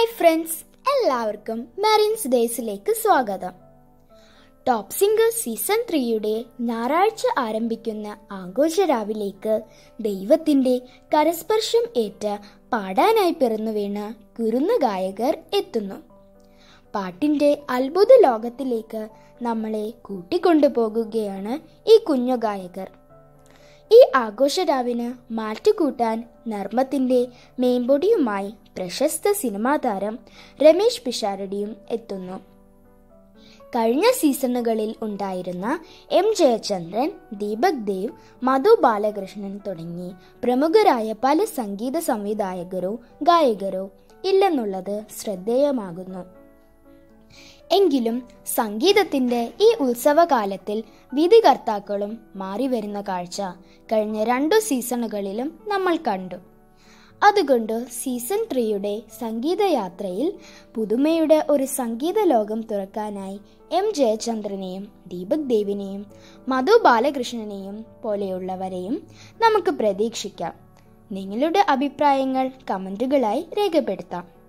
friends എല്ലാവർക്കും മെറിൻസ് ഡേയ്സിലേക്ക് സ്വാഗതം top singer season ത്രീയുടെ ഞായറാഴ്ച ആരംഭിക്കുന്ന ആഘോഷരാവിലേക്ക് ദൈവത്തിന്റെ കരസ്പർശം ഏറ്റ് പാടാനായി പിറന്നു വീണ കുരുന്ന ഗായകർ എത്തുന്നു പാട്ടിന്റെ അത്ഭുത ലോകത്തിലേക്ക് നമ്മളെ കൂട്ടിക്കൊണ്ടുപോകുകയാണ് ഈ കുഞ്ഞു ഗായകർ ഈ ആഘോഷരാവിന് മാറ്റുകൂട്ടാൻ നർമ്മത്തിന്റെ മേമ്പൊടിയുമായി പ്രശസ്ത സിനിമാ താരം രമേശ് പിഷാരടിയും എത്തുന്നു കഴിഞ്ഞ സീസണുകളിൽ ഉണ്ടായിരുന്ന എം ജയചന്ദ്രൻ ദീപക് ദേവ് മധു ബാലകൃഷ്ണൻ തുടങ്ങി പ്രമുഖരായ പല സംഗീത സംവിധായകരോ ഗായകരോ ഇല്ലെന്നുള്ളത് ശ്രദ്ധേയമാകുന്നു എങ്കിലും സംഗീതത്തിന്റെ ഈ ഉത്സവകാലത്തിൽ വിധികർത്താക്കളും മാറിവരുന്ന കാഴ്ച കഴിഞ്ഞ രണ്ടു സീസണുകളിലും നമ്മൾ കണ്ടു അതുകൊണ്ട് സീസൺ ത്രീയുടെ സംഗീതയാത്രയിൽ പുതുമയുടെ ഒരു സംഗീത ലോകം തുറക്കാനായി എം ജയചന്ദ്രനെയും ദീപക് ദേവിനെയും മധു ബാലകൃഷ്ണനെയും പോലെയുള്ളവരെയും നമുക്ക് പ്രതീക്ഷിക്കാം നിങ്ങളുടെ അഭിപ്രായങ്ങൾ കമൻറ്റുകളായി രേഖപ്പെടുത്താം